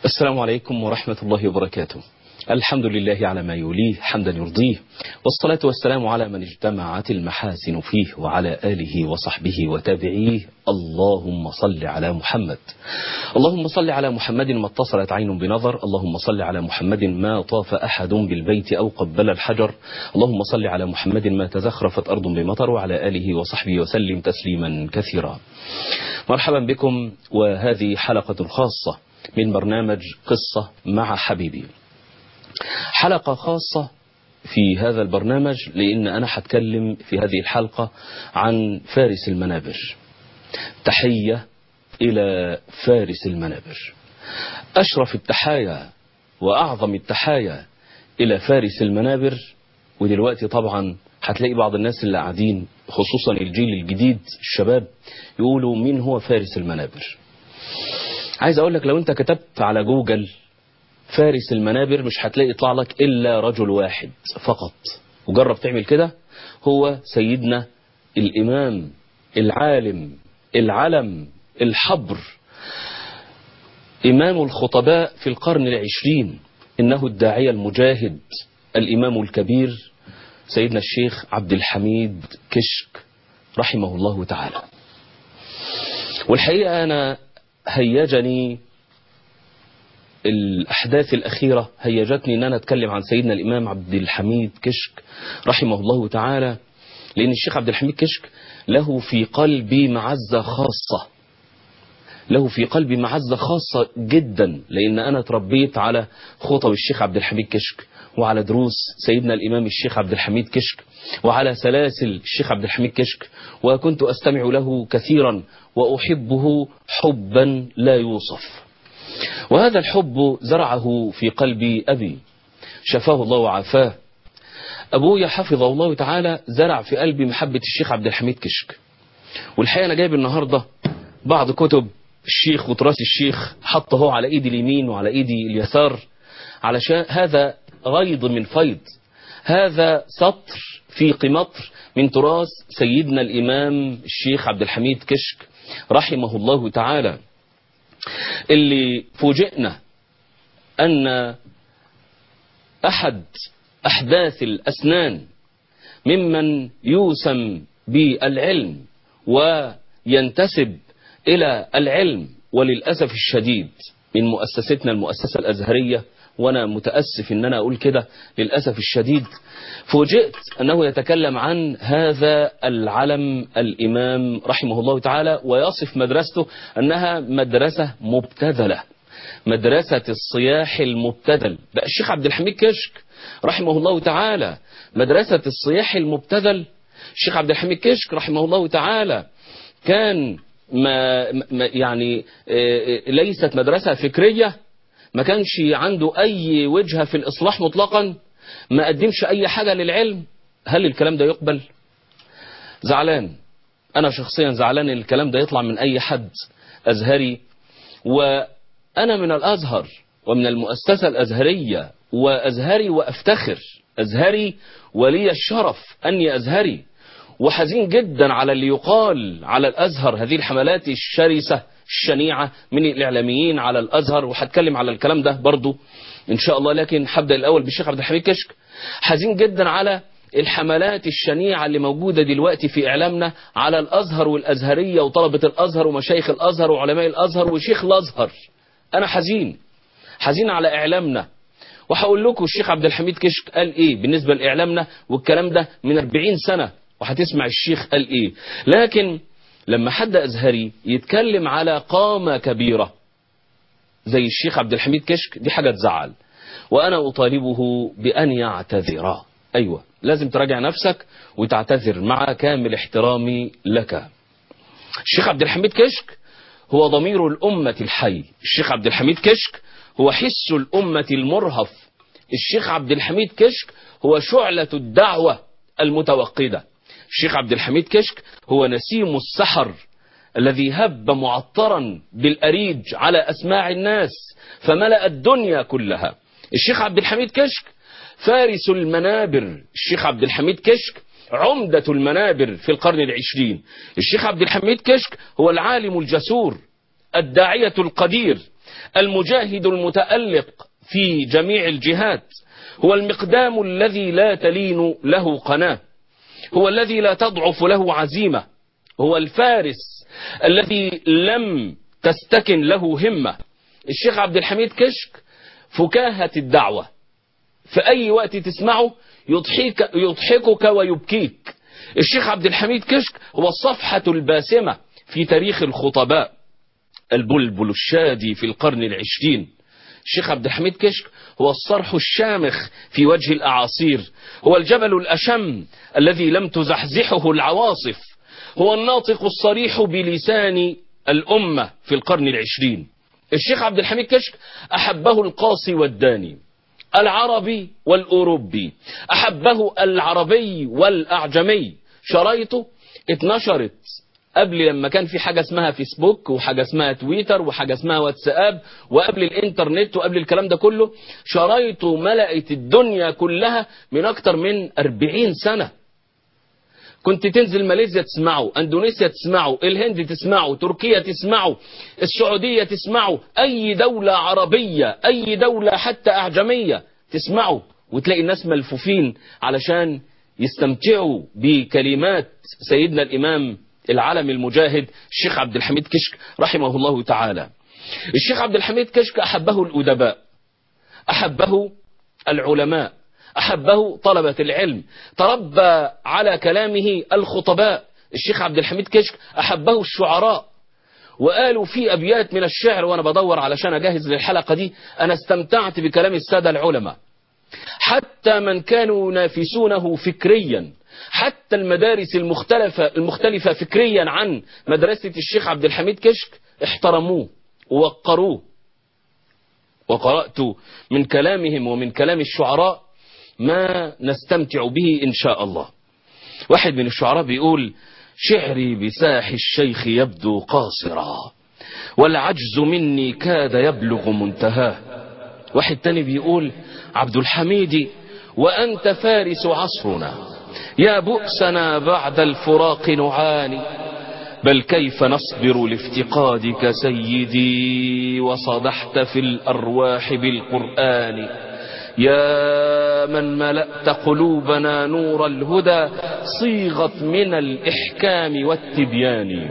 السلام عليكم ورحمة الله وبركاته الحمد لله على ما يوليه حمدا يرضيه والصلاة والسلام على من اجتمعت المحاسن فيه وعلى آله وصحبه وتابعيه اللهم صل على محمد اللهم صل على محمد ما اتصلت عين بنظر اللهم صل على محمد ما طاف أحد بالبيت أو قبل الحجر اللهم صل على محمد ما تزخرفت أرض بمطر وعلى آله وصحبه وسلم تسليما كثيرا مرحبا بكم وهذه حلقة خاصة من برنامج قصة مع حبيبي حلقة خاصة في هذا البرنامج لأن أنا هتكلم في هذه الحلقة عن فارس المنابر تحية إلى فارس المنابر أشرف التحايا وأعظم التحايا إلى فارس المنابر ودلوقتي طبعا هتلاقي بعض الناس اللي قاعدين خصوصا الجيل الجديد الشباب يقولوا مين هو فارس المنابر عايز اقول لك لو انت كتبت على جوجل فارس المنابر مش هتلاقي يطلع لك الا رجل واحد فقط وجرب تعمل كده هو سيدنا الامام العالم العلم الحبر امام الخطباء في القرن العشرين انه الداعية المجاهد الامام الكبير سيدنا الشيخ عبد الحميد كشك رحمه الله تعالى والحقيقة أنا هيجني الأحداث الأخيرة هيجتني أن أنا أتكلم عن سيدنا الإمام عبد الحميد كشك رحمه الله تعالى لأن الشيخ عبد الحميد كشك له في قلبي معزة خاصة له في قلبي معزة خاصة جدا لأن أنا تربيت على خطب الشيخ عبد الحميد كشك وعلى دروس سيدنا الإمام الشيخ عبد الحميد كشك وعلى سلاسل الشيخ عبد الحميد كشك وكنت أستمع له كثيرا وأحبه حبا لا يوصف وهذا الحب زرعه في قلبي أبي شفاه الله وعافاه أبويا حفظه الله تعالى زرع في قلبي محبة الشيخ عبد الحميد كشك والحقيقة أنا جايب النهاردة بعض كتب الشيخ وتراث الشيخ حطه على ايدي اليمين وعلى ايدي اليسار علشان هذا غيض من فيض هذا سطر في قمطر من تراث سيدنا الإمام الشيخ عبد الحميد كشك رحمه الله تعالى اللي فوجئنا أن أحد أحداث الأسنان ممن يوسم بالعلم وينتسب إلى العلم وللأسف الشديد من مؤسستنا المؤسسة الأزهرية وأنا متأسف أن أنا أقول كده للأسف الشديد فوجئت أنه يتكلم عن هذا العلم الإمام رحمه الله تعالى ويصف مدرسته أنها مدرسة مبتذلة مدرسة الصياح المبتذل بقى الشيخ عبد الحميد كشك رحمه الله تعالى مدرسة الصياح المبتذل الشيخ عبد الحميد كشك رحمه الله تعالى كان ما ما- يعني آه، ليست مدرسة فكرية ما كانش عنده أي وجهة في الإصلاح مطلقا ما قدمش أي حاجة للعلم هل الكلام ده يقبل زعلان أنا شخصيا زعلان إن الكلام ده يطلع من أي حد أزهري وأنا من الأزهر ومن المؤسسة الأزهرية وأزهري وأفتخر أزهري ولي الشرف أني أزهري وحزين جدا على اللي يقال على الأزهر هذه الحملات الشرسة الشنيعة من الإعلاميين على الأزهر وهتكلم على الكلام ده برضو إن شاء الله لكن هبدأ الأول بالشيخ عبد الحميد كشك حزين جدا على الحملات الشنيعة اللي موجودة دلوقتي في إعلامنا على الأزهر والأزهرية وطلبة الأزهر ومشايخ الأزهر وعلماء الأزهر وشيخ الأزهر أنا حزين حزين على إعلامنا وهقول لكم الشيخ عبد الحميد كشك قال ايه بالنسبة لإعلامنا والكلام ده من 40 سنة وهتسمع الشيخ قال ايه لكن لما حد أزهري يتكلم على قامة كبيرة زي الشيخ عبد الحميد كشك دي حاجة تزعل وأنا أطالبه بأن يعتذر أيوة لازم تراجع نفسك وتعتذر مع كامل احترامي لك الشيخ عبد الحميد كشك هو ضمير الأمة الحي الشيخ عبد الحميد كشك هو حس الأمة المرهف الشيخ عبد الحميد كشك هو شعلة الدعوة المتوقدة الشيخ عبد الحميد كشك هو نسيم السحر الذي هب معطرا بالأريج على أسماع الناس فملأ الدنيا كلها الشيخ عبد الحميد كشك فارس المنابر الشيخ عبد الحميد كشك عمدة المنابر في القرن العشرين الشيخ عبد الحميد كشك هو العالم الجسور الداعية القدير المجاهد المتألق في جميع الجهات هو المقدام الذي لا تلين له قناه هو الذي لا تضعف له عزيمة هو الفارس الذي لم تستكن له همة الشيخ عبد الحميد كشك فكاهة الدعوة في أي وقت تسمعه يضحك يضحكك ويبكيك الشيخ عبد الحميد كشك هو الصفحة الباسمة في تاريخ الخطباء البلبل الشادي في القرن العشرين الشيخ عبد الحميد كشك هو الصرح الشامخ في وجه الأعاصير هو الجبل الأشم الذي لم تزحزحه العواصف هو الناطق الصريح بلسان الأمة في القرن العشرين الشيخ عبد الحميد كشك أحبه القاصي والداني العربي والأوروبي أحبه العربي والأعجمي شرايطه اتنشرت قبل لما كان في حاجة اسمها فيسبوك وحاجة اسمها تويتر وحاجة اسمها واتساب وقبل الانترنت وقبل الكلام ده كله شرايطه ملأت الدنيا كلها من اكتر من 40 سنة كنت تنزل ماليزيا تسمعه اندونيسيا تسمعه الهند تسمعه تركيا تسمعه السعودية تسمعه اي دولة عربية اي دولة حتى اعجمية تسمعه وتلاقي الناس ملفوفين علشان يستمتعوا بكلمات سيدنا الامام العالم المجاهد الشيخ عبد الحميد كشك رحمه الله تعالى الشيخ عبد الحميد كشك أحبه الأدباء أحبه العلماء أحبه طلبة العلم تربى على كلامه الخطباء الشيخ عبد الحميد كشك أحبه الشعراء وقالوا في أبيات من الشعر وأنا بدور علشان أجهز للحلقة دي أنا استمتعت بكلام السادة العلماء حتى من كانوا ينافسونه فكريا حتى المدارس المختلفة, المختلفة فكريا عن مدرسة الشيخ عبد الحميد كشك احترموه ووقروه وقرأت من كلامهم ومن كلام الشعراء ما نستمتع به إن شاء الله واحد من الشعراء بيقول شعري بساح الشيخ يبدو قاصرا والعجز مني كاد يبلغ منتهاه واحد تاني بيقول عبد الحميد وأنت فارس عصرنا يا بؤسنا بعد الفراق نعاني بل كيف نصبر لافتقادك سيدي وصدحت في الأرواح بالقرآن يا من ملأت قلوبنا نور الهدى صيغت من الإحكام والتبيان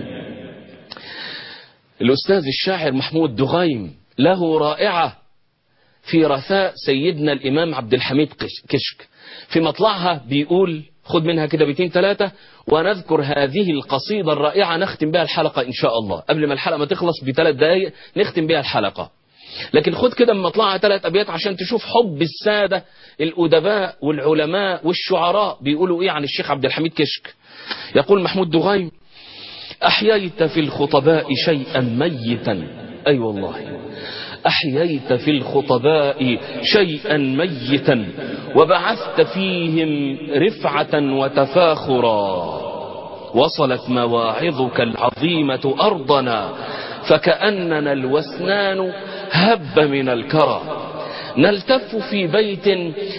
الأستاذ الشاعر محمود دغيم له رائعة في رثاء سيدنا الإمام عبد الحميد كشك في مطلعها بيقول خد منها كده بيتين ثلاثة ونذكر هذه القصيدة الرائعة نختم بها الحلقة إن شاء الله قبل ما الحلقة ما تخلص بثلاث دقايق نختم بها الحلقة لكن خد كده من مطلعها ثلاث أبيات عشان تشوف حب السادة الأدباء والعلماء والشعراء بيقولوا إيه عن الشيخ عبد الحميد كشك يقول محمود دغيم أحييت في الخطباء شيئا ميتا أي أيوة والله أحييت في الخطباء شيئا ميتا وبعثت فيهم رفعة وتفاخرا وصلت مواعظك العظيمة أرضنا فكأننا الوسنان هب من الكرى نلتف في بيت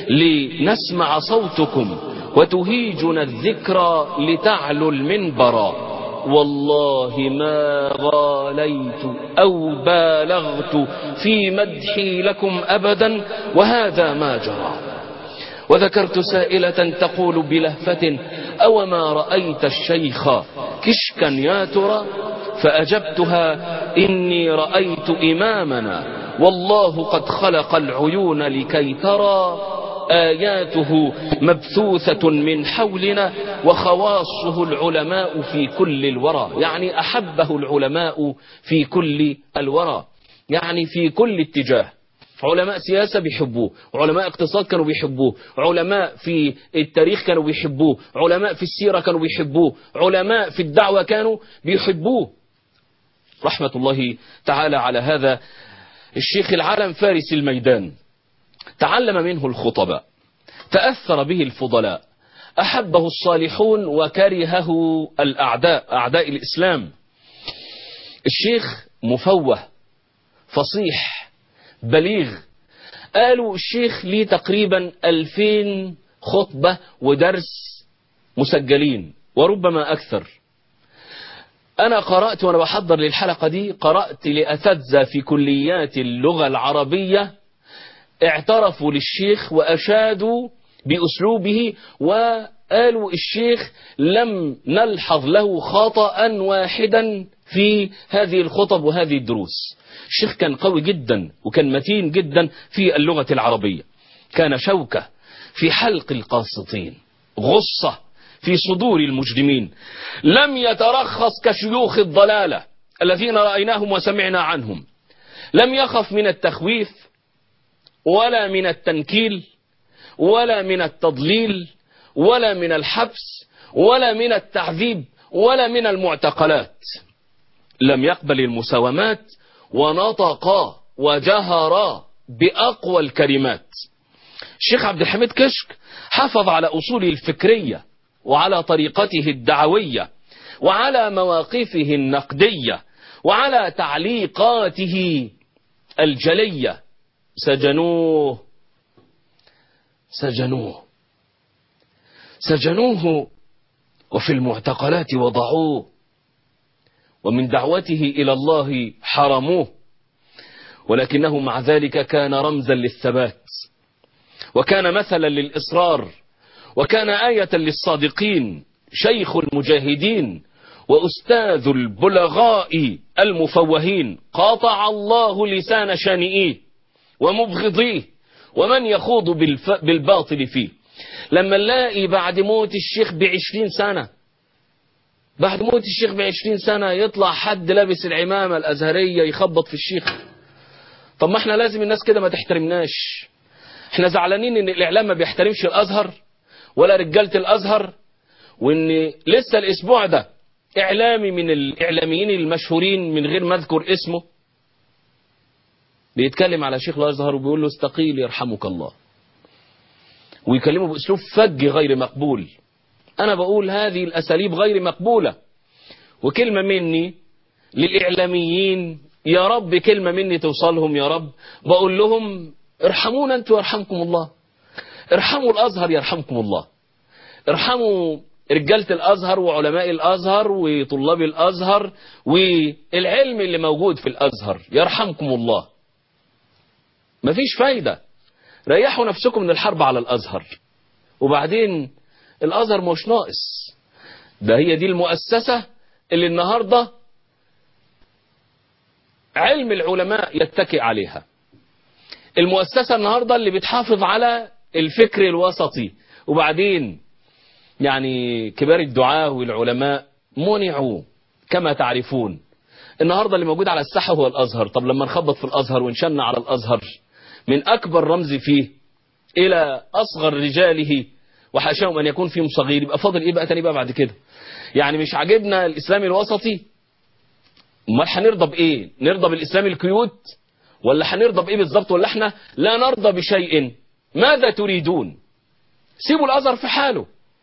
لنسمع صوتكم وتهيجنا الذكرى لتعلو المنبرا والله ما غاليت أو بالغت في مدحي لكم أبدا وهذا ما جرى وذكرت سائلة تقول بلهفة أو ما رأيت الشيخ كشكا يا ترى فأجبتها إني رأيت إمامنا والله قد خلق العيون لكي ترى آياته مبثوثة من حولنا وخواصه العلماء في كل الورى يعني أحبه العلماء في كل الورى يعني في كل اتجاه علماء سياسة بيحبوه علماء اقتصاد كانوا بيحبوه علماء في التاريخ كانوا بيحبوه علماء في السيرة كانوا بيحبوه علماء في الدعوة كانوا بيحبوه رحمة الله تعالى على هذا الشيخ العالم فارس الميدان تعلم منه الخطباء تأثر به الفضلاء أحبه الصالحون وكرهه الأعداء أعداء الإسلام الشيخ مفوه فصيح بليغ قالوا الشيخ ليه تقريبا ألفين خطبة ودرس مسجلين وربما أكثر أنا قرأت وأنا بحضر للحلقة دي قرأت لأساتذة في كليات اللغة العربية اعترفوا للشيخ وأشادوا بأسلوبه وقالوا الشيخ لم نلحظ له خطأ واحدا في هذه الخطب وهذه الدروس الشيخ كان قوي جدا وكان متين جدا في اللغة العربية كان شوكة في حلق القاسطين غصة في صدور المجرمين لم يترخص كشيوخ الضلالة الذين رأيناهم وسمعنا عنهم لم يخف من التخويف ولا من التنكيل ولا من التضليل ولا من الحبس ولا من التعذيب ولا من المعتقلات لم يقبل المساومات ونطق وجهر بأقوى الكلمات الشيخ عبد الحميد كشك حافظ على أصوله الفكرية وعلى طريقته الدعوية وعلى مواقفه النقدية وعلى تعليقاته الجلية سجنوه سجنوه سجنوه وفي المعتقلات وضعوه ومن دعوته إلى الله حرموه ولكنه مع ذلك كان رمزا للثبات وكان مثلا للإصرار وكان آية للصادقين شيخ المجاهدين وأستاذ البلغاء المفوهين قاطع الله لسان شانئيه ومبغضيه ومن يخوض بالف... بالباطل فيه لما نلاقي بعد موت الشيخ بعشرين سنة بعد موت الشيخ بعشرين سنة يطلع حد لابس العمامة الأزهرية يخبط في الشيخ طب ما احنا لازم الناس كده ما تحترمناش احنا زعلانين ان الاعلام ما بيحترمش الازهر ولا رجالة الازهر وان لسه الاسبوع ده اعلامي من الاعلاميين المشهورين من غير ما اذكر اسمه بيتكلم على شيخ الازهر وبيقول له استقيل يرحمك الله ويكلمه باسلوب فج غير مقبول انا بقول هذه الاساليب غير مقبولة وكلمة مني للاعلاميين يا رب كلمة مني توصلهم يا رب بقول لهم ارحمونا انتوا يرحمكم الله ارحموا الازهر يرحمكم الله ارحموا رجالة الازهر وعلماء الازهر وطلاب الازهر والعلم اللي موجود في الازهر يرحمكم الله مفيش فايدة ريحوا نفسكم من الحرب على الازهر وبعدين الازهر مش ناقص ده هي دي المؤسسة اللي النهاردة علم العلماء يتكئ عليها المؤسسة النهاردة اللي بتحافظ على الفكر الوسطي وبعدين يعني كبار الدعاة والعلماء منعوا كما تعرفون النهاردة اللي موجود على الساحة هو الأزهر طب لما نخبط في الأزهر ونشن على الأزهر من أكبر رمز فيه إلى أصغر رجاله وحاشاهم أن يكون فيهم صغير يبقى فاضل إيه بقى تاني بقى بعد كده يعني مش عاجبنا الإسلام الوسطي امال هنرضى بإيه نرضى بالإسلام الكيوت ولا هنرضى بإيه بالظبط ولا احنا لا نرضى بشيء ماذا تريدون سيبوا الأزهر في حاله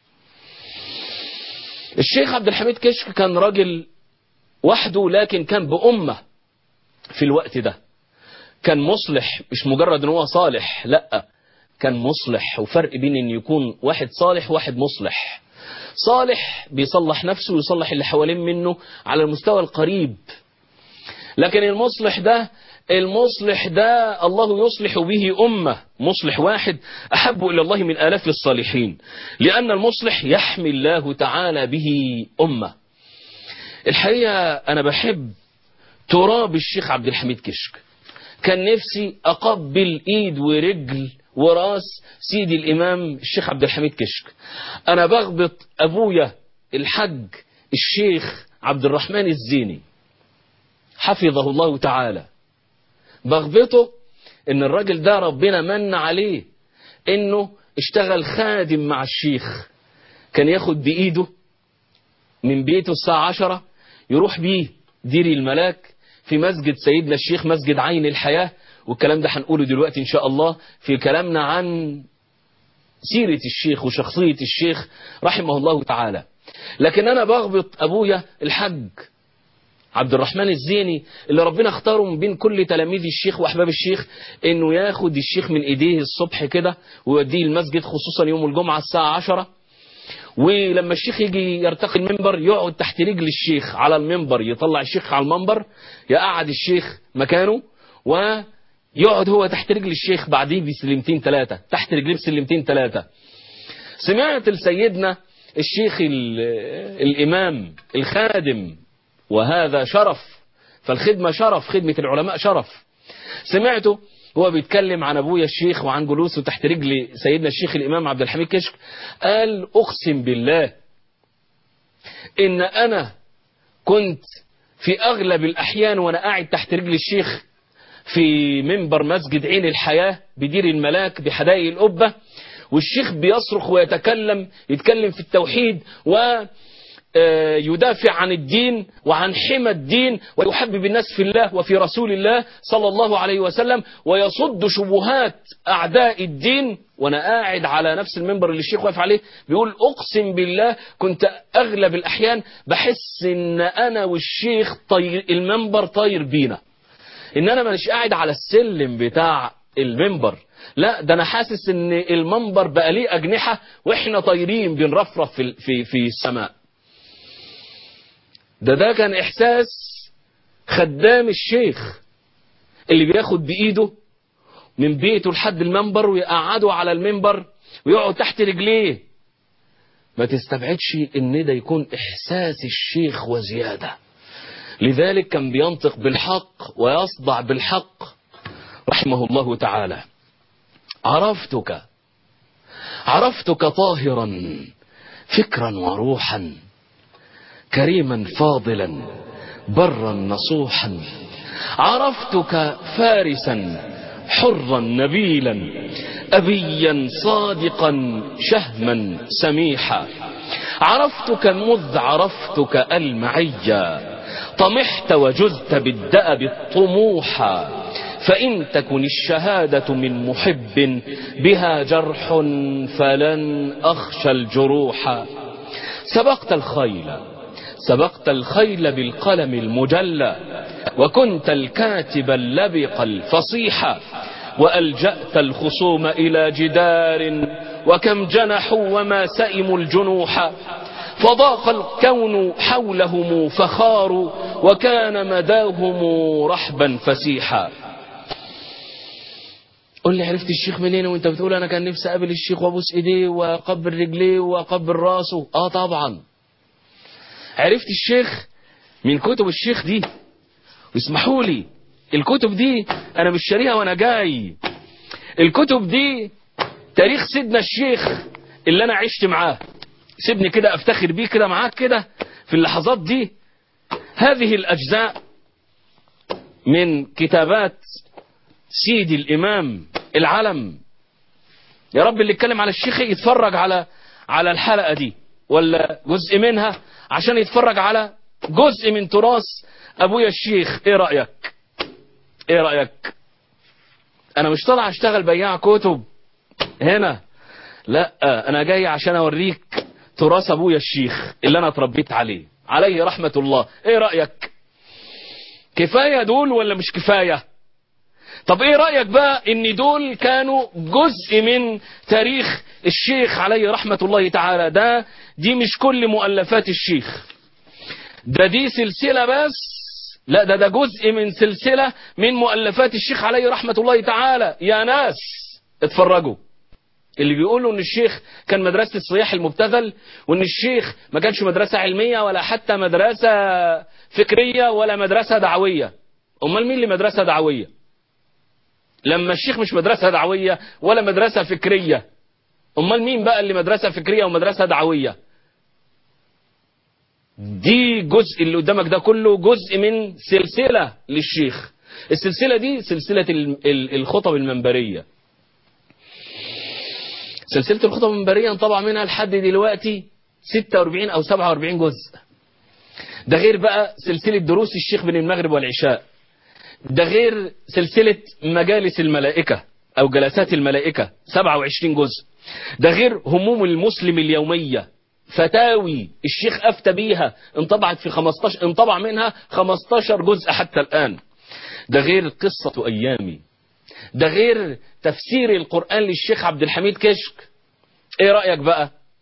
الشيخ عبد الحميد كشك كان راجل وحده لكن كان بأمة في الوقت ده كان مصلح مش مجرد ان هو صالح لا كان مصلح وفرق بين ان يكون واحد صالح وواحد مصلح صالح بيصلح نفسه ويصلح اللي حوالين منه على المستوى القريب لكن المصلح ده المصلح ده الله يصلح به أمة مصلح واحد أحب إلى الله من آلاف الصالحين لأن المصلح يحمي الله تعالى به أمة الحقيقة أنا بحب تراب الشيخ عبد الحميد كشك كان نفسي أقبل إيد ورجل وراس سيدي الإمام الشيخ عبد الحميد كشك أنا بغبط أبويا الحج الشيخ عبد الرحمن الزيني حفظه الله تعالى بغبطه ان الراجل ده ربنا من عليه انه اشتغل خادم مع الشيخ كان ياخد بايده من بيته الساعة عشرة يروح بيه ديري الملاك في مسجد سيدنا الشيخ مسجد عين الحياة والكلام ده هنقوله دلوقتي ان شاء الله في كلامنا عن سيرة الشيخ وشخصية الشيخ رحمه الله تعالى لكن انا بغبط ابويا الحج عبد الرحمن الزيني اللي ربنا اختاره من بين كل تلاميذ الشيخ واحباب الشيخ انه ياخد الشيخ من ايديه الصبح كده ويوديه المسجد خصوصا يوم الجمعة الساعة عشرة ولما الشيخ يجي يرتقي المنبر يقعد تحت رجل الشيخ على المنبر يطلع الشيخ على المنبر يقعد الشيخ مكانه ويقعد هو تحت رجل الشيخ بعديه بسلمتين ثلاثة تحت رجليه بسلمتين ثلاثة سمعت لسيدنا الشيخ الإمام الخادم وهذا شرف فالخدمة شرف خدمة العلماء شرف سمعته هو بيتكلم عن ابويا الشيخ وعن جلوسه تحت رجل سيدنا الشيخ الامام عبد الحميد كشك قال اقسم بالله ان انا كنت في اغلب الاحيان وانا قاعد تحت رجل الشيخ في منبر مسجد عين الحياة بدير الملاك بحدائق القبة والشيخ بيصرخ ويتكلم يتكلم في التوحيد و يدافع عن الدين وعن حمى الدين ويحبب الناس في الله وفي رسول الله صلى الله عليه وسلم ويصد شبهات أعداء الدين وأنا قاعد على نفس المنبر اللي الشيخ واقف عليه بيقول أقسم بالله كنت أغلب الأحيان بحس إن أنا والشيخ طير المنبر طاير بينا إن أنا مش قاعد على السلم بتاع المنبر لا ده أنا حاسس إن المنبر بقى ليه أجنحة وإحنا طايرين بنرفرف في, في, في السماء ده ده كان احساس خدام الشيخ اللي بياخد بايده من بيته لحد المنبر ويقعده على المنبر ويقعد تحت رجليه ما تستبعدش ان ده يكون احساس الشيخ وزيادة لذلك كان بينطق بالحق ويصدع بالحق رحمه الله تعالى عرفتك عرفتك طاهرا فكرا وروحا كريما فاضلا برا نصوحا عرفتك فارسا حرا نبيلا أبيا صادقا شهما سميحا عرفتك مذ عرفتك المعيا طمحت وجزت بالدأب الطموحا فإن تكن الشهادة من محب بها جرح فلن أخشى الجروح سبقت الخيل سبقت الخيل بالقلم المجلى وكنت الكاتب اللبق الفصيح وألجأت الخصوم إلى جدار وكم جنحوا وما سئموا الجنوح فضاق الكون حولهم فخار وكان مداهم رحبا فسيحا قل لي عرفت الشيخ منين وانت بتقول انا كان نفسي اقابل الشيخ وابوس ايديه واقبل رجليه واقبل راسه اه طبعا عرفت الشيخ من كتب الشيخ دي واسمحوا لي الكتب دي انا مش شاريها وانا جاي الكتب دي تاريخ سيدنا الشيخ اللي انا عشت معاه سيبني كده افتخر بيه كده معاك كده في اللحظات دي هذه الاجزاء من كتابات سيدي الامام العلم يا رب اللي يتكلم على الشيخ يتفرج على على الحلقة دي ولا جزء منها عشان يتفرج على جزء من تراث ابويا الشيخ ايه رأيك ايه رأيك انا مش طالع اشتغل بياع كتب هنا لا انا جاي عشان اوريك تراث ابويا الشيخ اللي انا اتربيت عليه عليه رحمة الله ايه رأيك كفاية دول ولا مش كفاية طب ايه رأيك بقى ان دول كانوا جزء من تاريخ الشيخ عليه رحمة الله تعالى ده دي مش كل مؤلفات الشيخ ده دي سلسلة بس لا ده ده جزء من سلسلة من مؤلفات الشيخ عليه رحمة الله تعالى يا ناس اتفرجوا اللي بيقولوا ان الشيخ كان مدرسة الصياح المبتذل وان الشيخ ما كانش مدرسة علمية ولا حتى مدرسة فكرية ولا مدرسة دعوية امال مين اللي مدرسة دعوية لما الشيخ مش مدرسة دعوية ولا مدرسة فكرية امال مين بقى اللي مدرسة فكرية ومدرسة دعوية دي جزء اللي قدامك ده كله جزء من سلسلة للشيخ السلسلة دي سلسلة الخطب المنبرية سلسلة الخطب المنبرية انطبع منها لحد دلوقتي 46 أو 47 جزء ده غير بقى سلسلة دروس الشيخ بين المغرب والعشاء ده غير سلسلة مجالس الملائكة أو جلسات الملائكة 27 جزء ده غير هموم المسلم اليومية فتاوي الشيخ أفتى بيها انطبعت في 15 انطبع منها 15 جزء حتى الآن ده غير قصة أيامي ده غير تفسير القرآن للشيخ عبد الحميد كشك ايه رأيك بقى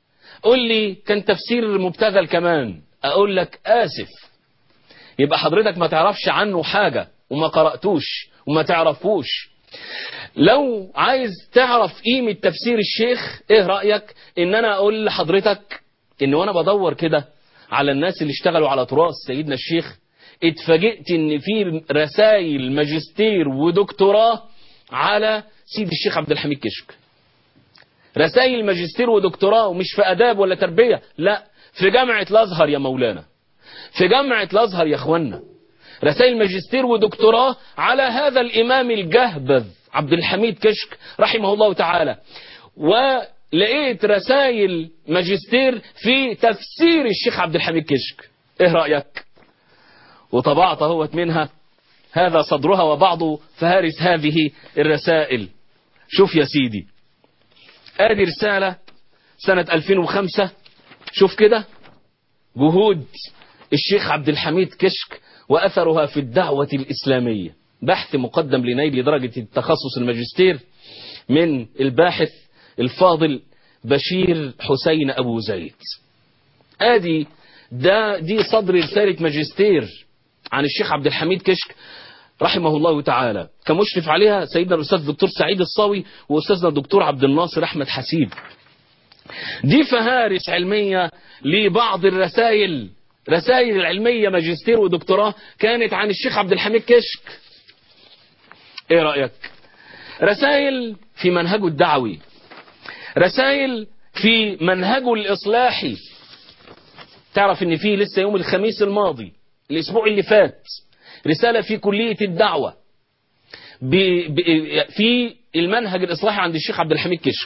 قول لي كان تفسير مبتذل كمان اقول لك اسف يبقى حضرتك ما تعرفش عنه حاجة وما قرأتوش وما تعرفوش لو عايز تعرف قيمة تفسير الشيخ ايه رأيك ان انا اقول لحضرتك ان وانا بدور كده على الناس اللي اشتغلوا على تراث سيدنا الشيخ اتفاجئت ان في رسائل ماجستير ودكتوراه على سيد الشيخ عبد الحميد كشك رسائل ماجستير ودكتوراه ومش في اداب ولا تربية لا في جامعة الازهر يا مولانا في جامعة الازهر يا اخوانا رسائل ماجستير ودكتوراه على هذا الامام الجهبذ عبد الحميد كشك رحمه الله تعالى ولقيت رسائل ماجستير في تفسير الشيخ عبد الحميد كشك ايه رأيك وطبعت اهوت منها هذا صدرها وبعض فهارس هذه الرسائل شوف يا سيدي ادي رسالة سنة 2005 شوف كده جهود الشيخ عبد الحميد كشك وأثرها في الدعوة الإسلامية بحث مقدم لنيل درجة التخصص الماجستير من الباحث الفاضل بشير حسين أبو زيد آدي ده دي صدر رسالة ماجستير عن الشيخ عبد الحميد كشك رحمه الله تعالى كمشرف عليها سيدنا الأستاذ الدكتور سعيد الصاوي وأستاذنا الدكتور عبد الناصر أحمد حسيب دي فهارس علمية لبعض الرسائل رسائل العلمية ماجستير ودكتوراه كانت عن الشيخ عبد الحميد كشك ايه رأيك رسائل في منهجه الدعوي رسائل في منهجه الإصلاحي تعرف ان فيه لسه يوم الخميس الماضي الاسبوع اللي فات رسالة في كلية الدعوة ب... ب... في المنهج الإصلاحي عند الشيخ عبد الحميد كشك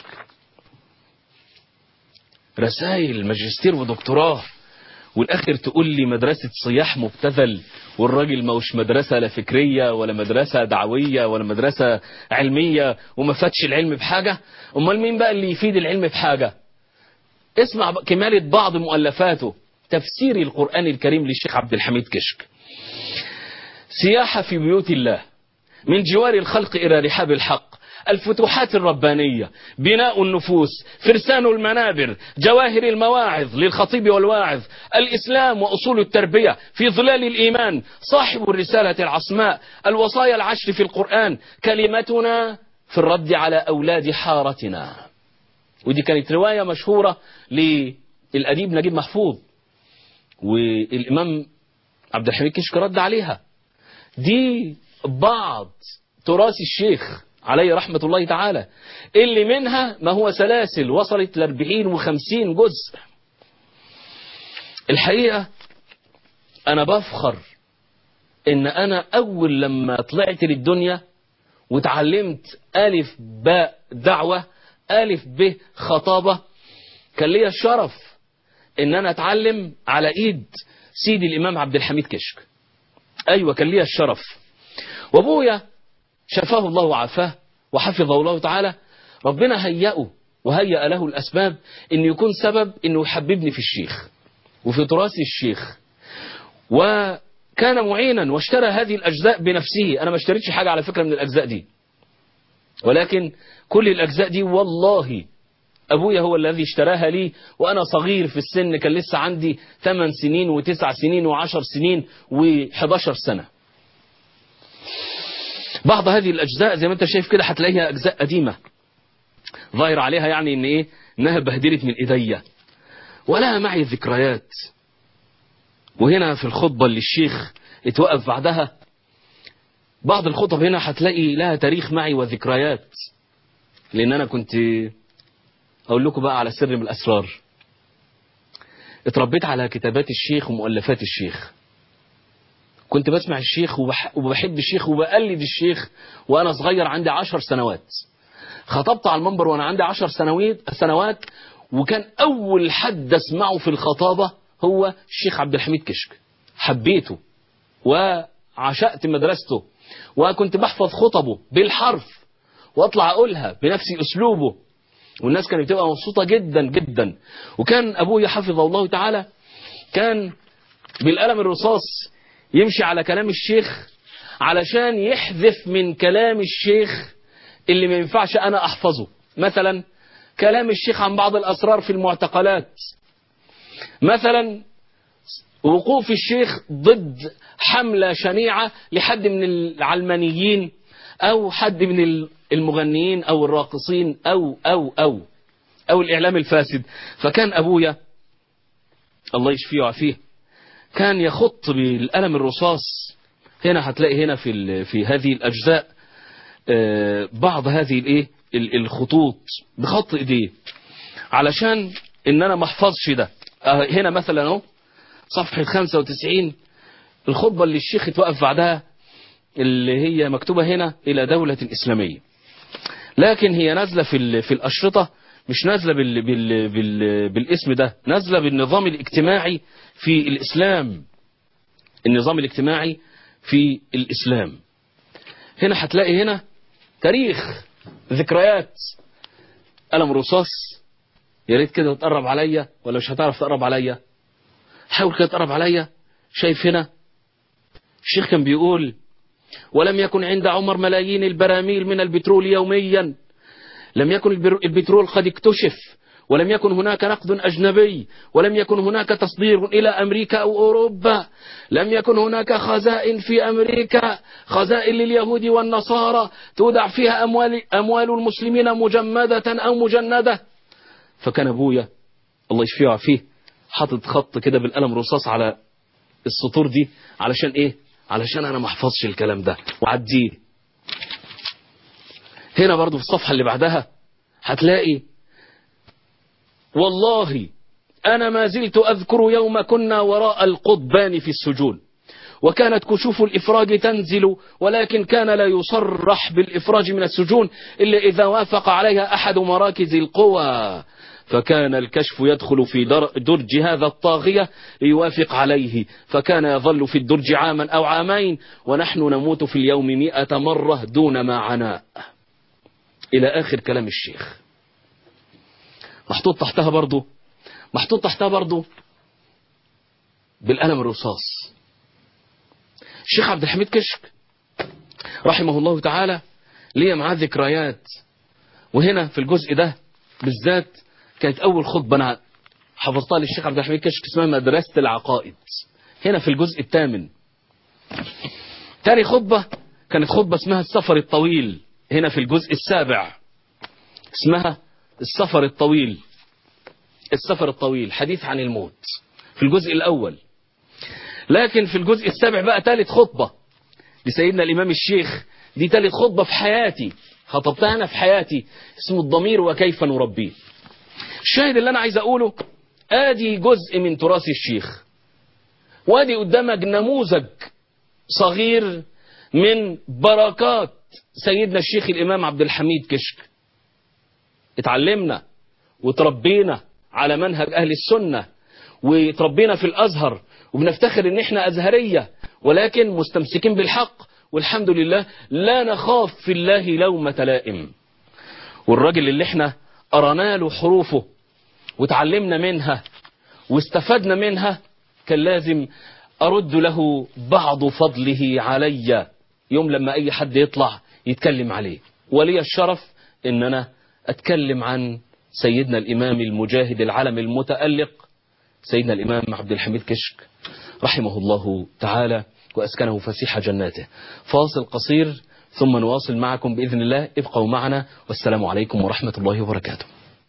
رسائل ماجستير ودكتوراه والاخر تقول لي مدرسة صياح مبتذل والراجل ما وش مدرسة لا فكرية ولا مدرسة دعوية ولا مدرسة علمية وما فاتش العلم بحاجة امال مين بقى اللي يفيد العلم بحاجة اسمع كمالة بعض مؤلفاته تفسير القرآن الكريم للشيخ عبد الحميد كشك سياحة في بيوت الله من جوار الخلق إلى رحاب الحق الفتوحات الربانية بناء النفوس فرسان المنابر جواهر المواعظ للخطيب والواعظ الإسلام وأصول التربية في ظلال الإيمان صاحب الرسالة العصماء الوصايا العشر في القرآن كلمتنا في الرد على أولاد حارتنا ودي كانت رواية مشهورة للأديب نجيب محفوظ والإمام عبد الحميد كشك رد عليها دي بعض تراث الشيخ عليه رحمة الله تعالى اللي منها ما هو سلاسل وصلت لاربعين وخمسين جزء الحقيقة أنا بفخر إن أنا أول لما طلعت للدنيا وتعلمت ألف باء دعوة ألف ب خطابة كان ليا الشرف إن أنا أتعلم على إيد سيدي الإمام عبد الحميد كشك أيوة كان ليا الشرف وأبويا شفاه الله وعافاه وحفظه الله تعالى ربنا هيأه وهيأ له الأسباب إن يكون سبب إنه يحببني في الشيخ وفي تراث الشيخ وكان معينا واشترى هذه الأجزاء بنفسه أنا ما اشتريتش حاجة على فكرة من الأجزاء دي ولكن كل الأجزاء دي والله أبويا هو الذي اشتراها لي وأنا صغير في السن كان لسه عندي 8 سنين و9 سنين و10 سنين و11 سنة بعض هذه الأجزاء زي ما أنت شايف كده هتلاقيها أجزاء قديمة ظاهر عليها يعني إن إيه إنها بهدلت من إيديا ولها معي ذكريات وهنا في الخطبة اللي الشيخ اتوقف بعدها بعض الخطب هنا هتلاقي لها تاريخ معي وذكريات لأن أنا كنت أقول لكم بقى على سر من الأسرار اتربيت على كتابات الشيخ ومؤلفات الشيخ كنت بسمع الشيخ وبح... وبحب الشيخ وبقلد الشيخ وأنا صغير عندي عشر سنوات خطبت على المنبر وأنا عندي عشر سنوات سنوات وكان أول حد أسمعه في الخطابة هو الشيخ عبد الحميد كشك حبيته وعشقت مدرسته وكنت بحفظ خطبه بالحرف واطلع اقولها بنفس اسلوبه والناس كانت بتبقى مبسوطه جدا جدا وكان ابويا حفظه الله تعالى كان بالقلم الرصاص يمشي على كلام الشيخ علشان يحذف من كلام الشيخ اللي ما ينفعش انا احفظه مثلا كلام الشيخ عن بعض الأسرار في المعتقلات مثلا وقوف الشيخ ضد حملة شنيعة لحد من العلمانيين أو حد من المغنيين أو الراقصين أو أو أو أو الإعلام الفاسد فكان أبويا الله يشفيه ويعافيه كان يخط بالقلم الرصاص هنا هتلاقي هنا في في هذه الأجزاء بعض هذه الايه الخطوط بخط ايديه علشان ان انا ما احفظش ده هنا مثلا اهو صفحة 95 الخطبة اللي الشيخ اتوقف بعدها اللي هي مكتوبة هنا إلى دولة إسلامية لكن هي نازلة في في الأشرطة مش نازلة بال بال بال بالاسم ده نازلة بالنظام الاجتماعي في الإسلام النظام الاجتماعي في الإسلام هنا هتلاقي هنا تاريخ ذكريات قلم رصاص يا ريت كده تقرب عليا ولا مش هتعرف تقرب عليا حاول كده تقرب عليا شايف هنا الشيخ كان بيقول ولم يكن عند عمر ملايين البراميل من البترول يوميا لم يكن البترول قد اكتشف ولم يكن هناك نقد أجنبي ولم يكن هناك تصدير إلى أمريكا أو أوروبا لم يكن هناك خزائن في أمريكا خزائن لليهود والنصارى تودع فيها أموال, أموال المسلمين مجمدة أو مجندة فكان أبويا الله يشفيه ويعافيه حاطط خط كده بالقلم رصاص على السطور دي علشان ايه علشان انا ما احفظش الكلام ده وعديه هنا برضو في الصفحة اللي بعدها هتلاقي والله أنا ما زلت أذكر يوم كنا وراء القضبان في السجون وكانت كشوف الإفراج تنزل ولكن كان لا يصرح بالإفراج من السجون إلا إذا وافق عليها أحد مراكز القوى فكان الكشف يدخل في درج هذا الطاغية ليوافق عليه فكان يظل في الدرج عاما أو عامين ونحن نموت في اليوم مئة مرة دون ما عناء إلى آخر كلام الشيخ محطوط تحتها برضو محطوط تحتها برضو بالقلم الرصاص الشيخ عبد الحميد كشك رحمه الله تعالى ليه معاه ذكريات وهنا في الجزء ده بالذات كانت أول خطبة أنا حفظتها للشيخ عبد الحميد كشك اسمها مدرسة العقائد هنا في الجزء الثامن تاني خطبة كانت خطبة اسمها السفر الطويل هنا في الجزء السابع اسمها السفر الطويل السفر الطويل حديث عن الموت في الجزء الأول لكن في الجزء السابع بقى ثالث خطبة لسيدنا الإمام الشيخ دي ثالث خطبة في حياتي خطبتها أنا في حياتي اسمه الضمير وكيف نربيه الشاهد اللي أنا عايز أقوله آدي جزء من تراث الشيخ وادي قدامك نموذج صغير من بركات سيدنا الشيخ الإمام عبد الحميد كشك اتعلمنا وتربينا على منهج أهل السنة وتربينا في الأزهر وبنفتخر ان احنا أزهرية ولكن مستمسكين بالحق والحمد لله لا نخاف في الله لومة لائم والراجل اللي احنا قرانا له حروفه وتعلمنا منها واستفدنا منها كان لازم أرد له بعض فضله علي يوم لما أي حد يطلع يتكلم عليه ولي الشرف ان أنا أتكلم عن سيدنا الإمام المجاهد العلم المتألق سيدنا الإمام عبد الحميد كشك رحمه الله تعالى وأسكنه فسيح جناته فاصل قصير ثم نواصل معكم بإذن الله ابقوا معنا والسلام عليكم ورحمة الله وبركاته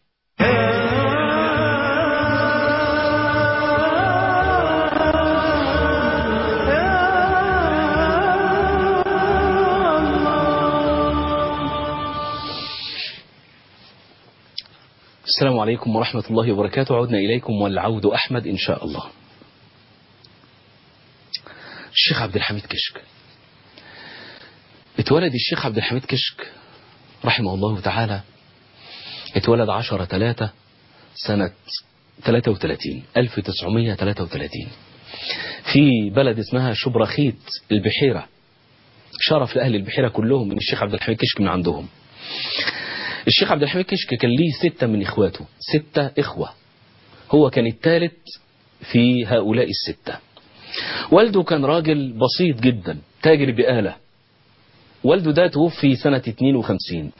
السلام عليكم ورحمة الله وبركاته عدنا إليكم والعود أحمد إن شاء الله الشيخ عبد الحميد كشك اتولد الشيخ عبد الحميد كشك رحمه الله تعالى اتولد عشرة ثلاثة سنة 33 1933 في بلد اسمها شبرخيت البحيرة شرف لأهل البحيرة كلهم ان الشيخ عبد الحميد كشك من عندهم الشيخ عبد الحميد كشك كان ليه ستة من إخواته ستة إخوة هو كان الثالث في هؤلاء الستة والده كان راجل بسيط جدا تاجر بآلة والده ده توفي سنة 52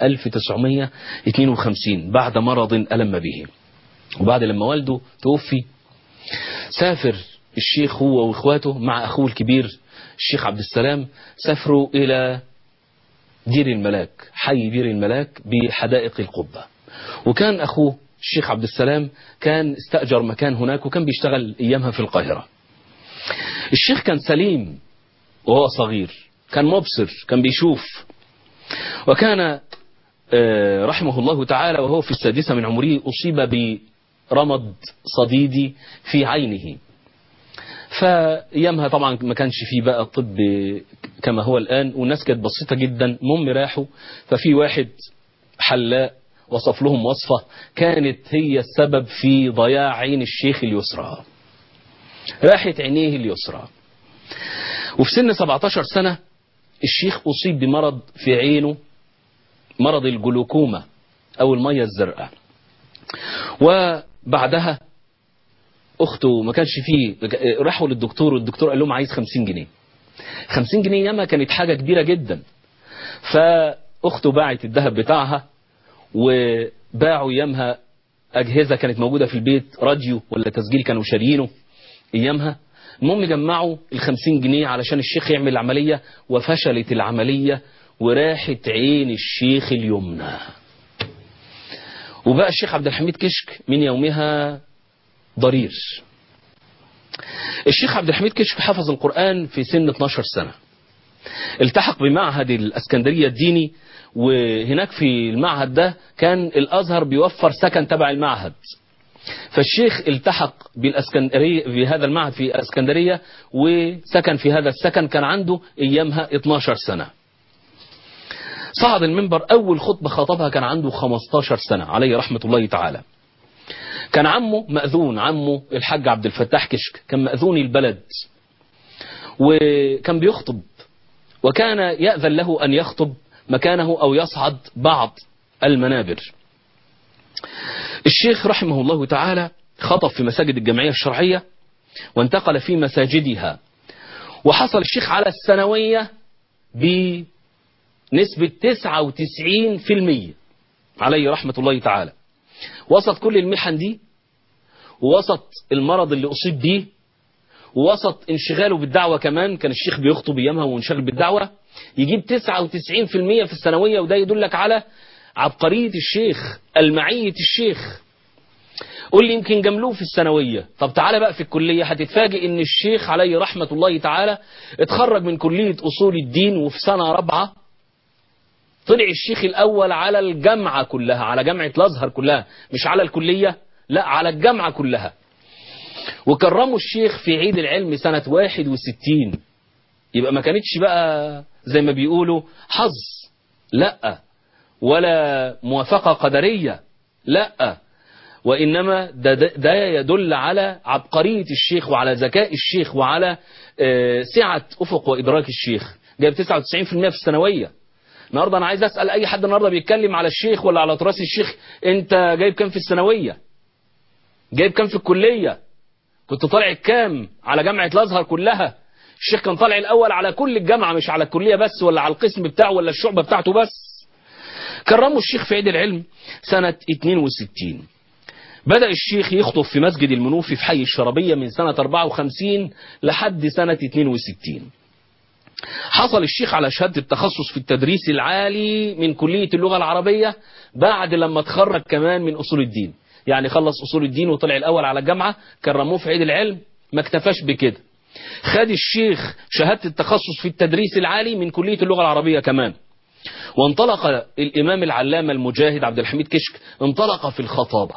1952 بعد مرض ألم به وبعد لما والده توفي سافر الشيخ هو واخواته مع اخوه الكبير الشيخ عبد السلام سافروا الى دير الملاك حي دير الملاك بحدائق القبة وكان اخوه الشيخ عبد السلام كان استأجر مكان هناك وكان بيشتغل ايامها في القاهرة الشيخ كان سليم وهو صغير كان مبصر كان بيشوف وكان رحمه الله تعالى وهو في السادسة من عمره أصيب برمض صديدي في عينه فايامها طبعا ما كانش فيه بقى طب كما هو الآن والناس كانت بسيطة جدا المهم راحوا ففي واحد حلاق وصف لهم وصفة كانت هي السبب في ضياع عين الشيخ اليسرى راحت عينيه اليسرى وفي سن 17 سنة الشيخ أصيب بمرض في عينه مرض الجلوكوما أو المية الزرقاء وبعدها أخته ما كانش فيه راحوا للدكتور والدكتور قال لهم عايز 50 جنيه 50 جنيه ياما كانت حاجة كبيرة جدا فأخته باعت الذهب بتاعها وباعوا يامها أجهزة كانت موجودة في البيت راديو ولا تسجيل كانوا شاريينه أيامها المهم جمعوا ال 50 جنيه علشان الشيخ يعمل العملية وفشلت العملية وراحت عين الشيخ اليمنى وبقى الشيخ عبد الحميد كشك من يومها ضرير الشيخ عبد الحميد كشك حفظ القرآن في سن 12 سنة التحق بمعهد الاسكندرية الديني وهناك في المعهد ده كان الازهر بيوفر سكن تبع المعهد فالشيخ التحق بالاسكندرية في هذا المعهد في الاسكندرية وسكن في هذا السكن كان عنده ايامها 12 سنة صعد المنبر اول خطبة خطبها كان عنده 15 سنة عليه رحمة الله تعالى كان عمه مأذون عمه الحاج عبد الفتاح كشك كان مأذون البلد وكان بيخطب وكان يأذن له أن يخطب مكانه أو يصعد بعض المنابر الشيخ رحمه الله تعالى خطب في مساجد الجمعية الشرعية وانتقل في مساجدها وحصل الشيخ على السنوية بنسبة 99% عليه رحمة الله تعالى وسط كل المحن دي ووسط المرض اللي أصيب بيه ووسط انشغاله بالدعوة كمان كان الشيخ بيخطب ايامها وانشغل بالدعوة يجيب 99% في السنوية وده يدلك على عبقرية الشيخ المعية الشيخ قول لي يمكن جملوه في الثانوية طب تعالى بقى في الكلية هتتفاجئ ان الشيخ عليه رحمة الله تعالى اتخرج من كلية اصول الدين وفي سنة رابعة طلع الشيخ الاول على الجامعة كلها على جامعة الازهر كلها مش على الكلية لا على الجامعة كلها وكرموا الشيخ في عيد العلم سنة 61 يبقى ما كانتش بقى زي ما بيقولوا حظ لا ولا موافقة قدرية لا وإنما ده, ده, ده يدل على عبقرية الشيخ وعلى ذكاء الشيخ وعلى سعة أفق وإدراك الشيخ جايب 99% في الثانوية النهاردة أنا عايز أسأل أي حد النهاردة بيتكلم على الشيخ ولا على تراث الشيخ أنت جايب كام في الثانوية جايب كام في الكلية كنت طالع كام على جامعة الأزهر كلها الشيخ كان طالع الأول على كل الجامعة مش على الكلية بس ولا على القسم بتاعه ولا الشعبة بتاعته بس كرموا الشيخ في عيد العلم سنة 62 بدأ الشيخ يخطب في مسجد المنوفي في حي الشربية من سنة 54 لحد سنة 62 حصل الشيخ على شهادة التخصص في التدريس العالي من كلية اللغة العربية بعد لما تخرج كمان من أصول الدين يعني خلص أصول الدين وطلع الأول على الجامعة كرموه في عيد العلم ما اكتفاش بكده خد الشيخ شهادة التخصص في التدريس العالي من كلية اللغة العربية كمان وانطلق الإمام العلامة المجاهد عبد الحميد كشك انطلق في الخطابة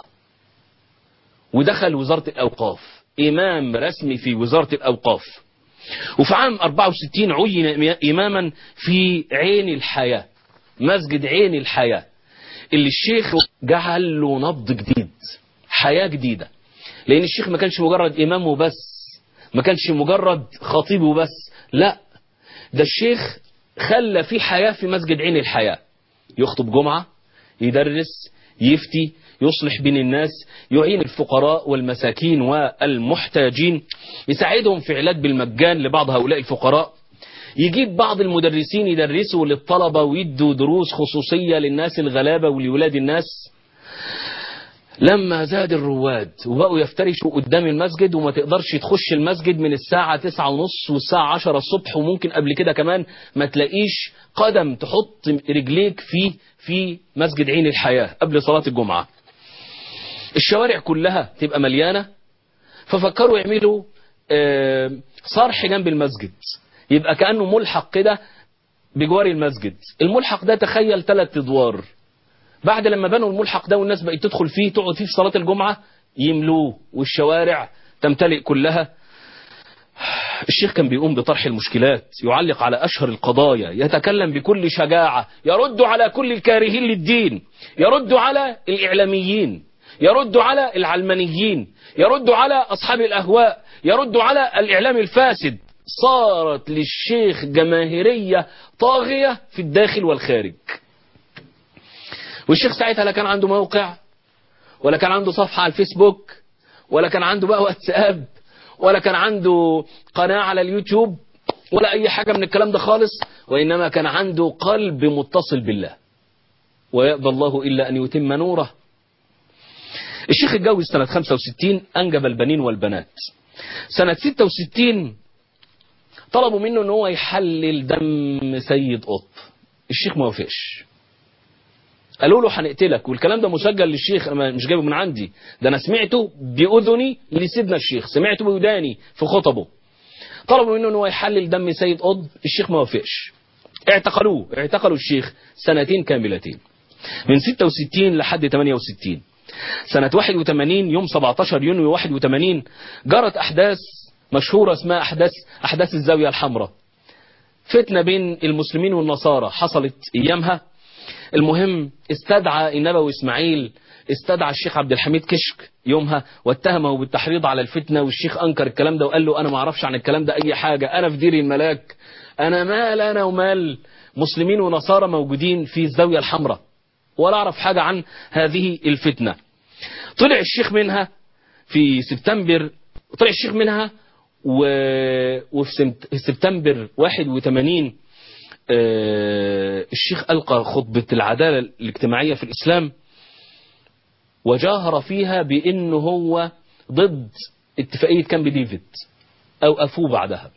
ودخل وزارة الأوقاف إمام رسمي في وزارة الأوقاف وفي عام 64 عين إماما في عين الحياة مسجد عين الحياة اللي الشيخ جعل له نبض جديد حياة جديدة لأن الشيخ ما كانش مجرد إمام وبس ما كانش مجرد خطيب وبس لا ده الشيخ خلى في حياة في مسجد عين الحياة يخطب جمعة يدرس يفتي يصلح بين الناس يعين الفقراء والمساكين والمحتاجين يساعدهم في علاج بالمجان لبعض هؤلاء الفقراء يجيب بعض المدرسين يدرسوا للطلبة ويدوا دروس خصوصية للناس الغلابة ولولاد الناس لما زاد الرواد وبقوا يفترشوا قدام المسجد وما تقدرش تخش المسجد من الساعة تسعة ونص والساعة عشرة الصبح وممكن قبل كده كمان ما تلاقيش قدم تحط رجليك فيه في مسجد عين الحياة قبل صلاة الجمعة الشوارع كلها تبقى مليانة ففكروا يعملوا آه، صرح جنب المسجد يبقى كأنه ملحق كده بجوار المسجد الملحق ده تخيل ثلاث ادوار بعد لما بنوا الملحق ده والناس بقت تدخل فيه تقعد فيه في صلاة الجمعة يملوه والشوارع تمتلئ كلها الشيخ كان بيقوم بطرح المشكلات يعلق على أشهر القضايا يتكلم بكل شجاعة يرد على كل الكارهين للدين يرد على الإعلاميين يرد على العلمانيين يرد على أصحاب الأهواء يرد على الإعلام الفاسد صارت للشيخ جماهيرية طاغية في الداخل والخارج والشيخ ساعتها لا كان عنده موقع ولا كان عنده صفحة على الفيسبوك ولا كان عنده بقى واتساب ولا كان عنده قناة على اليوتيوب ولا أي حاجة من الكلام ده خالص وإنما كان عنده قلب متصل بالله ويأبى الله إلا أن يتم نوره الشيخ اتجوز سنة 65 أنجب البنين والبنات سنة 66 طلبوا منه ان هو يحلل دم سيد قطب الشيخ ما وافقش قالوا له هنقتلك والكلام ده مسجل للشيخ انا مش جايبه من عندي ده انا سمعته باذني لسيدنا الشيخ سمعته بوداني في خطبه طلبوا منه ان هو يحلل دم سيد قطب الشيخ ما وافقش اعتقلوه اعتقلوا الشيخ سنتين كاملتين من 66 لحد 68 سنة 81 يوم 17 يونيو 81 جرت أحداث مشهورة اسمها أحداث أحداث الزاوية الحمراء فتنة بين المسلمين والنصارى حصلت أيامها المهم استدعى النبوي إسماعيل استدعى الشيخ عبد الحميد كشك يومها واتهمه بالتحريض على الفتنة والشيخ أنكر الكلام ده وقال له أنا ما أعرفش عن الكلام ده أي حاجة أنا في دير الملاك أنا مال أنا ومال مسلمين ونصارى موجودين في الزاوية الحمراء ولا أعرف حاجة عن هذه الفتنة طلع الشيخ منها في سبتمبر طلع الشيخ منها و... وفي سمت- سبتمبر 81 آه، الشيخ ألقى خطبة العدالة الاجتماعية في الإسلام وجاهر فيها بأنه هو ضد اتفاقية كامب ديفيد أو أفوه بعدها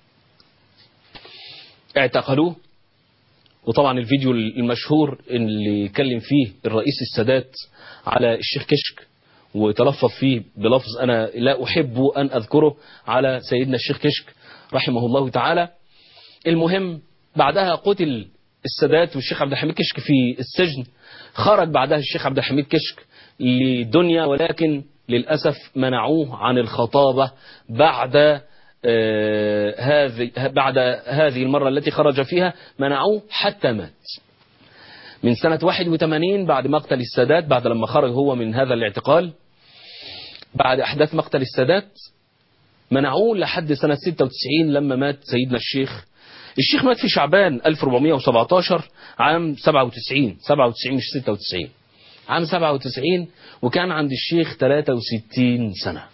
اعتقلوه وطبعا الفيديو المشهور اللي كلم فيه الرئيس السادات على الشيخ كشك وتلفظ فيه بلفظ أنا لا أحب أن أذكره على سيدنا الشيخ كشك رحمه الله تعالى المهم بعدها قتل السادات والشيخ عبد الحميد كشك في السجن خرج بعدها الشيخ عبد الحميد كشك لدنيا ولكن للأسف منعوه عن الخطابة بعد آه، هذه بعد هذه المرة التي خرج فيها منعوه حتى مات من سنة 81 بعد مقتل السادات بعد لما خرج هو من هذا الاعتقال بعد أحداث مقتل السادات منعوه لحد سنة 96 لما مات سيدنا الشيخ الشيخ مات في شعبان 1417 عام 97 97 مش 96 عام 97 وكان عند الشيخ 63 سنة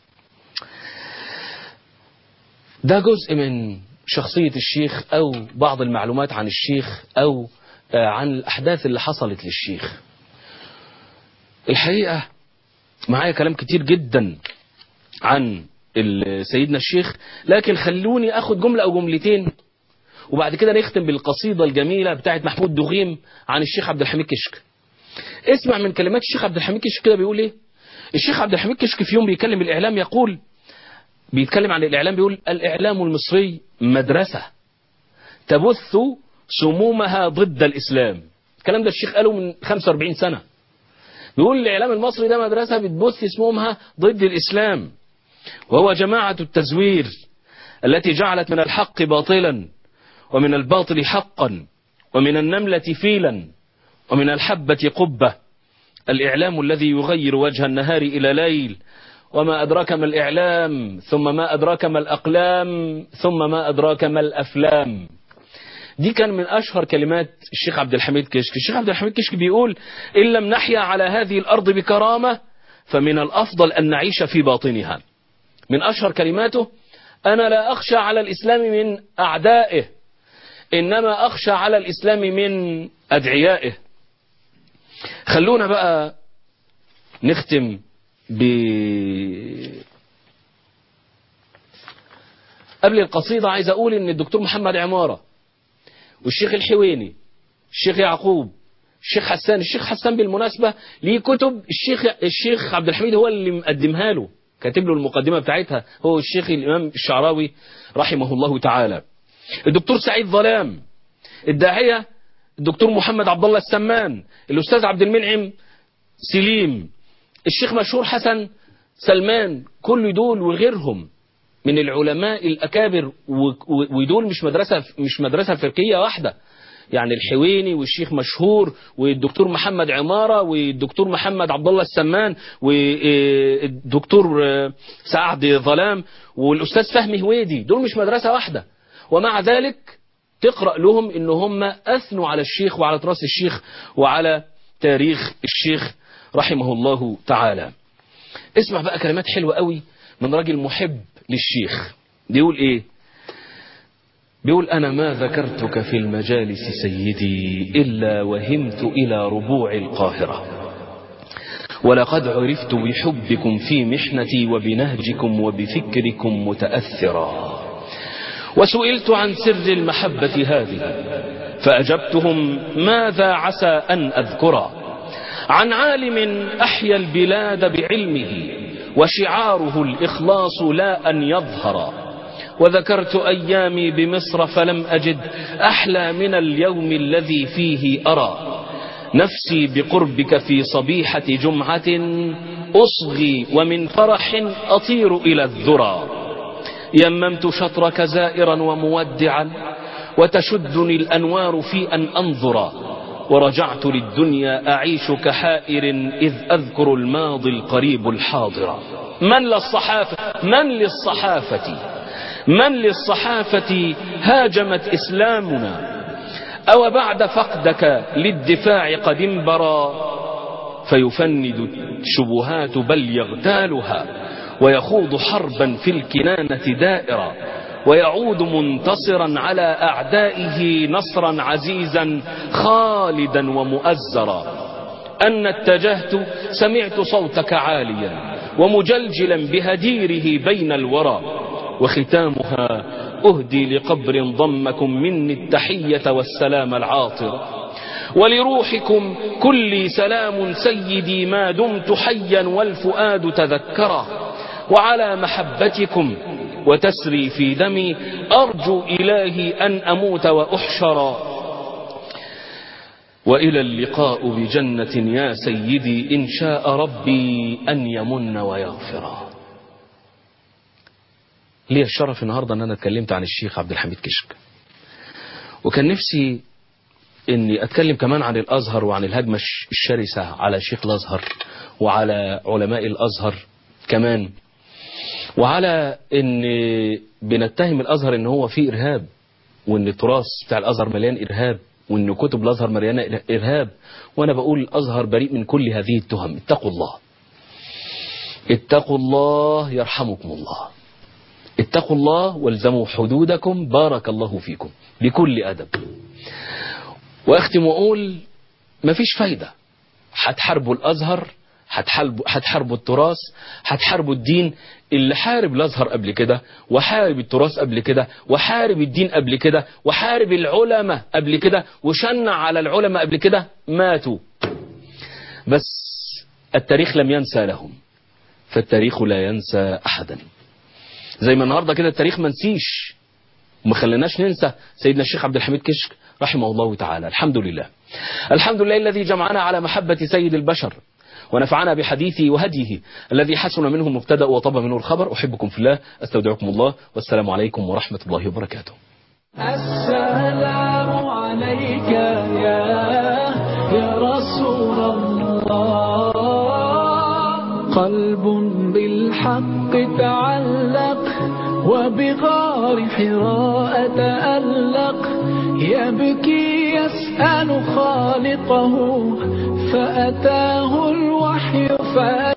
ده جزء من شخصية الشيخ أو بعض المعلومات عن الشيخ أو آه، عن الأحداث اللي حصلت للشيخ الحقيقة معايا كلام كتير جدا عن ال- سيدنا الشيخ لكن خلوني أخد جملة أو جملتين وبعد كده نختم بالقصيدة الجميلة بتاعت محمود دغيم عن الشيخ عبد الحميد كشك اسمع من كلمات الشيخ عبد الحميد كشك كده بيقول ايه الشيخ عبد الحميد كشك في يوم بيكلم الإعلام يقول بيتكلم عن الإعلام بيقول الإعلام المصري مدرسة تبث سمومها ضد الإسلام الكلام ده الشيخ قاله من 45 سنة بيقول الإعلام المصري ده مدرسة بتبث سمومها ضد الإسلام وهو جماعة التزوير التي جعلت من الحق باطلا ومن الباطل حقا ومن النملة فيلا ومن الحبة قبة الإعلام الذي يغير وجه النهار إلى ليل وما أدراك ما الإعلام ثم ما أدراك ما الأقلام ثم ما أدراك ما الأفلام دي كان من أشهر كلمات الشيخ عبد الحميد كشك الشيخ عبد الحميد كشك بيقول إن لم نحيا على هذه الأرض بكرامة فمن الأفضل أن نعيش في باطنها من أشهر كلماته أنا لا أخشى على الإسلام من أعدائه إنما أخشى على الإسلام من أدعيائه خلونا بقى نختم ب قبل القصيدة عايز أقول إن الدكتور محمد عمارة والشيخ الحويني الشيخ يعقوب الشيخ حسان الشيخ حسان بالمناسبة ليه كتب الشيخ الشيخ عبد الحميد هو اللي مقدمها له كاتب له المقدمة بتاعتها هو الشيخ الإمام الشعراوي رحمه الله تعالى الدكتور سعيد ظلام الداعية الدكتور محمد عبد الله السمان الأستاذ عبد المنعم سليم الشيخ مشهور حسن سلمان كل دول وغيرهم من العلماء الأكابر ودول مش مدرسة مش مدرسة فرقية واحدة يعني الحويني والشيخ مشهور والدكتور محمد عمارة والدكتور محمد عبد الله السمان والدكتور سعد ظلام والأستاذ فهمي هويدي دول مش مدرسة واحدة ومع ذلك تقرأ لهم ان هم أثنوا على الشيخ وعلى تراث الشيخ وعلى تاريخ الشيخ رحمه الله تعالى اسمع بقى كلمات حلوة قوي من راجل محب للشيخ بيقول ايه بيقول أنا ما ذكرتك في المجالس سيدي إلا وهمت إلى ربوع القاهرة ولقد عرفت بحبكم في محنتي وبنهجكم وبفكركم متأثرا وسئلت عن سر المحبة هذه فأجبتهم ماذا عسى أن أذكرا عن عالم أحيا البلاد بعلمه وشعاره الإخلاص لا أن يظهر وذكرت أيامي بمصر فلم أجد أحلى من اليوم الذي فيه أرى نفسي بقربك في صبيحة جمعة أصغي ومن فرح أطير إلى الذرى يممت شطرك زائرا ومودعا وتشدني الأنوار في أن أنظر ورجعت للدنيا أعيش كحائر إذ أذكر الماضي القريب الحاضر من للصحافة من للصحافة من للصحافة هاجمت إسلامنا أو بعد فقدك للدفاع قد انبرى فيفند الشبهات بل يغتالها ويخوض حربا في الكنانة دائرة ويعود منتصرا على أعدائه نصرا عزيزا خالدا ومؤزرا أن اتجهت سمعت صوتك عاليا ومجلجلا بهديره بين الورى وختامها أهدي لقبر ضمكم مني التحية والسلام العاطر ولروحكم كل سلام سيدي ما دمت حيا والفؤاد تذكرا وعلى محبتكم وتسري في دمي أرجو إلهي أن أموت وأحشرا وإلى اللقاء بجنة يا سيدي إن شاء ربي أن يمن ويغفرا لي الشرف النهاردة أن أنا اتكلمت عن الشيخ عبد الحميد كشك وكان نفسي أني أتكلم كمان عن الأزهر وعن الهجمة الشرسة على شيخ الأزهر وعلى علماء الأزهر كمان وعلى أن بنتهم الأزهر أن هو فيه إرهاب وأن التراث بتاع الأزهر مليان إرهاب وأن كتب الأزهر مليانة إرهاب وأنا بقول الأزهر بريء من كل هذه التهم اتقوا الله اتقوا الله يرحمكم الله اتقوا الله والزموا حدودكم بارك الله فيكم بكل أدب وأختم وأقول مفيش فايدة هتحاربوا الأزهر هتحاربوا هتحاربوا التراث هتحاربوا الدين اللي حارب الازهر قبل كده وحارب التراث قبل كده وحارب الدين قبل كده وحارب العلماء قبل كده وشنع على العلماء قبل كده ماتوا بس التاريخ لم ينسى لهم فالتاريخ لا ينسى احدا زي ما النهارده كده التاريخ ما نسيش وما خليناش ننسى سيدنا الشيخ عبد الحميد كشك رحمه الله تعالى الحمد لله الحمد لله الذي جمعنا على محبة سيد البشر ونفعنا بحديثه وهديه الذي حسن منه المبتدا وطاب منه الخبر أحبكم في الله أستودعكم الله والسلام عليكم ورحمة الله وبركاته السلام عليك يا يا رسول الله قلب بالحق تعلق وبغار حراء تألق يبكي يسأل خالقه فأتاه الوحي فأتاه